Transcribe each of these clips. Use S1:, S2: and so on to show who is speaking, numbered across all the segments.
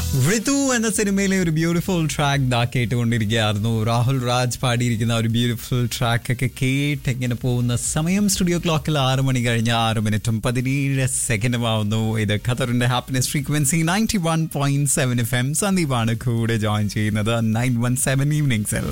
S1: ഋതു എന്ന സിനിമയിലെ ഒരു ബ്യൂട്ടിഫുൾ ട്രാക്ക് ദാ കേട്ടുകൊണ്ടിരിക്കുകയായിരുന്നു രാഹുൽ രാജ് പാടിയിരിക്കുന്ന ഒരു ബ്യൂട്ടിഫുൾ ട്രാക്ക് ഒക്കെ കേട്ട് ഇങ്ങനെ പോകുന്ന സമയം സ്റ്റുഡിയോ ക്ലോക്കിൽ ആറ് മണി കഴിഞ്ഞ് ആറ് മിനിറ്റും പതിനേഴ് സെക്കൻഡും ആവുന്നു ഇത് ഖത്തറിന്റെ happiness frequency ninety one point seven F M സന്ദീപാണ് കൂടെ ജോയിൻ ചെയ്യുന്നത് നയൻ വൺ സെവൻ ഈവനിങ്സിൽ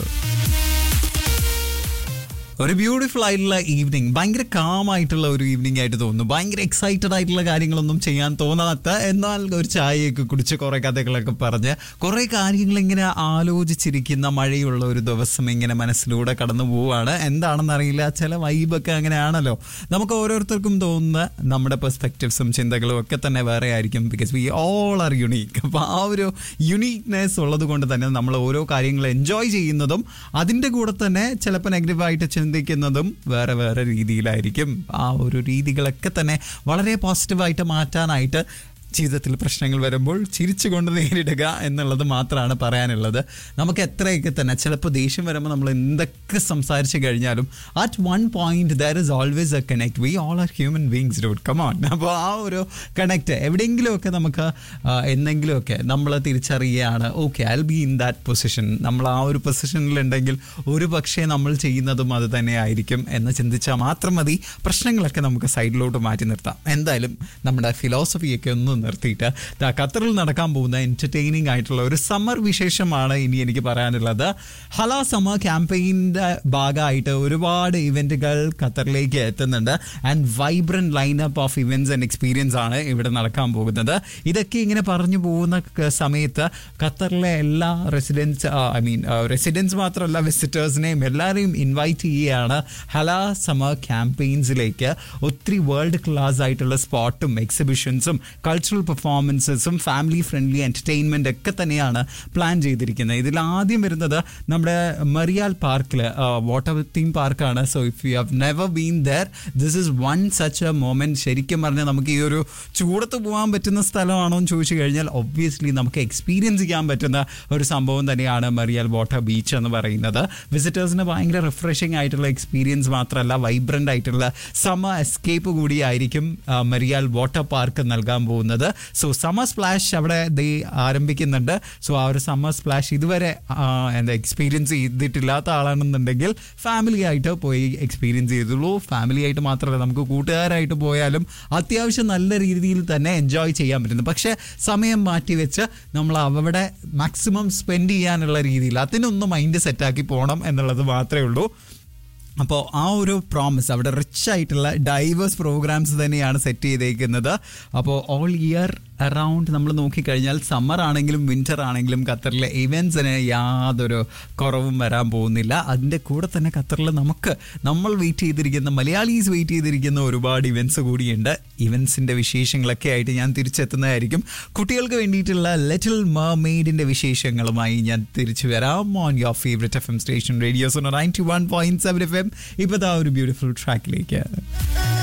S1: ഒരു ബ്യൂട്ടിഫുൾ ആയിട്ടുള്ള ഈവനിങ് ഭയങ്കര കാം ആയിട്ടുള്ള ഒരു ഈവനിങ് ആയിട്ട് തോന്നുന്നു ഭയങ്കര എക്സൈറ്റഡ് ആയിട്ടുള്ള കാര്യങ്ങളൊന്നും ചെയ്യാൻ തോന്നാത്ത എന്നാൽ ഒരു ചായയൊക്കെ കുടിച്ച് കുറെ കഥകളൊക്കെ പറഞ്ഞ് കുറെ കാര്യങ്ങൾ ഇങ്ങനെ ആലോചിച്ചിരിക്കുന്ന മഴയുള്ള ഒരു ദിവസം ഇങ്ങനെ മനസ്സിലൂടെ കടന്നു പോവുകയാണ് എന്താണെന്ന് അറിയില്ല ചില വൈബൊക്കെ അങ്ങനെയാണല്ലോ നമുക്ക് ഓരോരുത്തർക്കും തോന്നുന്ന നമ്മുടെ പെർസ്പെക്റ്റീവ്സും ചിന്തകളും ഒക്കെ തന്നെ വേറെ ആയിരിക്കും because we all are unique അപ്പോൾ ആ ഒരു യുണീക്നെസ് ഉള്ളത് കൊണ്ട് തന്നെ നമ്മൾ ഓരോ കാര്യങ്ങൾ എൻജോയ് ചെയ്യുന്നതും അതിൻ്റെ കൂടെ തന്നെ ചിലപ്പോൾ നെഗറ്റീവായിട്ട് ചിന്തിക്കുന്നതും വേറെ വേറെ രീതിയിലായിരിക്കും ആ ഒരു രീതികളൊക്കെ തന്നെ വളരെ പോസിറ്റീവായിട്ട് മാറ്റാനായിട്ട് ജീവിതത്തിൽ പ്രശ്നങ്ങൾ വരുമ്പോൾ ചിരിച്ചുകൊണ്ട് നേരിടുക എന്നുള്ളത് മാത്രമാണ് പറയാനുള്ളത് നമുക്ക് എത്രയൊക്കെ തന്നെ ചിലപ്പോൾ ദേഷ്യം വരുമ്പോൾ നമ്മൾ എന്തൊക്കെ സംസാരിച്ച് കഴിഞ്ഞാലും at one point there is always a connect we all are human beings dot come on അപ്പോൾ ആ ഒരു കണക്ട് എവിടെയെങ്കിലുമൊക്കെ നമുക്ക് ആ, എന്തെങ്കിലുമൊക്കെ നമ്മൾ തിരിച്ചറിയുകയാണ് okay I be in that position നമ്മൾ ആ ഒരു പൊസിഷനിലുണ്ടെങ്കിൽ ഒരു പക്ഷേ നമ്മൾ ചെയ്യുന്നതും അത് തന്നെ ആയിരിക്കും എന്ന് ചിന്തിച്ചാൽ മാത്രം മതി പ്രശ്നങ്ങളൊക്കെ നമുക്ക് സൈഡിലോട്ട് മാറ്റി നിർത്താം എന്തായാലും നമ്മുടെ ഫിലോസഫിയൊക്കെ ഒന്ന് നിർത്തിയിട്ട് ദാ ഖത്തറിൽ നടക്കാൻ പോകുന്ന എൻ്റർടൈനിങ് ആയിട്ടുള്ള ഒരു സമ്മർ വിശേഷമാണ് ഇനി എനിക്ക് പറയാനുള്ളത് ഹല സമ്മർ ക്യാമ്പയിൻ്റെ ഭാഗമായിട്ട് ഒരുപാട് ഇവൻറ്റുകൾ ഖത്തറിലേക്ക് എത്തുന്നുണ്ട് and vibrant lineup of events and experience ആണ് ഇവിടെ നടക്കാൻ പോകുന്നത് ഇതൊക്കെ ഇങ്ങനെ പറഞ്ഞു പോകുന്ന ക- സമയത്ത് ഖത്തറിലെ എല്ലാ റെസിഡൻസ് ഐ മീൻ റെസിഡൻസ് മാത്രമല്ല വിസിറ്റേഴ്സിനെയും എല്ലാവരെയും ഇൻവൈറ്റ് ചെയ്യുകയാണ് ഹല സമ്മർ ക്യാമ്പയിൻസിലേക്ക് ഒത്തിരി വേൾഡ് ക്ലാസ് ആയിട്ടുള്ള സ്പോട്ടും എക്സിബിഷൻസും കൾച്ചറൽ പെർഫോമൻസസും ഫാമിലി ഫ്രണ്ട്ലി എൻ്റർടൈൻമെൻ്റ് ഒക്കെ തന്നെയാണ് പ്ലാൻ ചെയ്തിരിക്കുന്നത് ഇതിൽ ആദ്യം വരുന്നത് നമ്മുടെ മറിയാൽ പാർക്കിൽ വാട്ടർ തീം പാർക്കാണ് so if you have never been there this is one such a moment ശരിക്കും പറഞ്ഞാൽ നമുക്ക് ഈ ഒരു ചൂടത്ത് പോകാൻ പറ്റുന്ന സ്ഥലമാണോ എന്ന് ചോദിച്ചു കഴിഞ്ഞാൽ ഒബ്വിയസ്ലി നമുക്ക് എക്സ്പീരിയൻസ് ചെയ്യാൻ പറ്റുന്ന ഒരു സംഭവം തന്നെയാണ് മറിയാൽ വാട്ടർ ബീച്ച് എന്ന് പറയുന്നത് വിസിറ്റേഴ്സിന് ഭയങ്കര റിഫ്രഷിംഗ് ആയിട്ടുള്ള എക്സ്പീരിയൻസ് മാത്രമല്ല വൈബ്രൻ്റ് ആയിട്ടുള്ള സമ എസ്കേപ്പ് കൂടിയായിരിക്കും ആ, മരിയാൽ വാട്ടർ പാർക്ക് നൽകാൻ പോകുന്നത് സോ സമ്മർ സ്പ്ലാഷ് അവിടെ ദേ ആരംഭിക്കുന്നുണ്ട് സോ ആ ഒരു സമ്മർ സ്പ്ലാഷ് ഇതുവരെ ആ, എന്താ എക്സ്പീരിയൻസ് ചെയ്തിട്ടില്ലാത്ത ആളാണെന്നുണ്ടെങ്കിൽ ഫാമിലി ആയിട്ട് പോയി എക്സ്പീരിയൻസ് ചെയ്തുള്ളൂ ഫാമിലി ആയിട്ട് മാത്രമല്ല നമുക്ക് കൂട്ടുകാരായിട്ട് പോയാലും അത്യാവശ്യം നല്ല രീതിയിൽ തന്നെ എൻജോയ് ചെയ്യാൻ പറ്റുന്നു പക്ഷേ സമയം മാറ്റി വെച്ച് നമ്മൾ അവിടെ മാക്സിമം സ്പെൻഡ് ചെയ്യാനുള്ള രീതിയിൽ അതിനൊന്ന് മൈൻഡ് സെറ്റാക്കി പോകണം എന്നുള്ളത് മാത്രമേ ഉള്ളൂ അപ്പോൾ ആ ഒരു പ്രോമിസ് അവിടെ റിച്ച് ആയിട്ടുള്ള ഡൈവേഴ്സ് പ്രോഗ്രാംസ് തന്നെയാണ് സെറ്റ് ചെയ്തേക്കുന്നത് അപ്പോൾ ഓൾ ഇയർ അറൗണ്ട് നമ്മൾ നോക്കിക്കഴിഞ്ഞാൽ സമ്മർ ആണെങ്കിലും വിൻ്റർ ആണെങ്കിലും ഖത്തറിലെ ഇവൻറ്റ്സിന് യാതൊരു കുറവും വരാൻ പോകുന്നില്ല അതിൻ്റെ കൂടെ തന്നെ ഖത്തറിൽ നമുക്ക് നമ്മൾ വെയിറ്റ് ചെയ്തിരിക്കുന്ന മലയാളീസ് വെയിറ്റ് ചെയ്തിരിക്കുന്ന ഒരുപാട് ഇവൻറ്റ്സ് കൂടിയുണ്ട് ഇവൻറ്റ്സിൻ്റെ വിശേഷങ്ങളൊക്കെ ആയിട്ട് ഞാൻ തിരിച്ചെത്തുന്നതായിരിക്കും കുട്ടികൾക്ക് വേണ്ടിയിട്ടുള്ള ലിറ്റിൽ മെയ്ഡിൻ്റെ വിശേഷങ്ങളുമായി ഞാൻ തിരിച്ചു വരാം on your favourite F M station radios ninety one point seven F M ഇപ്പോൾ ആ ഒരു ബ്യൂട്ടിഫുൾ ട്രാക്കിലേക്ക്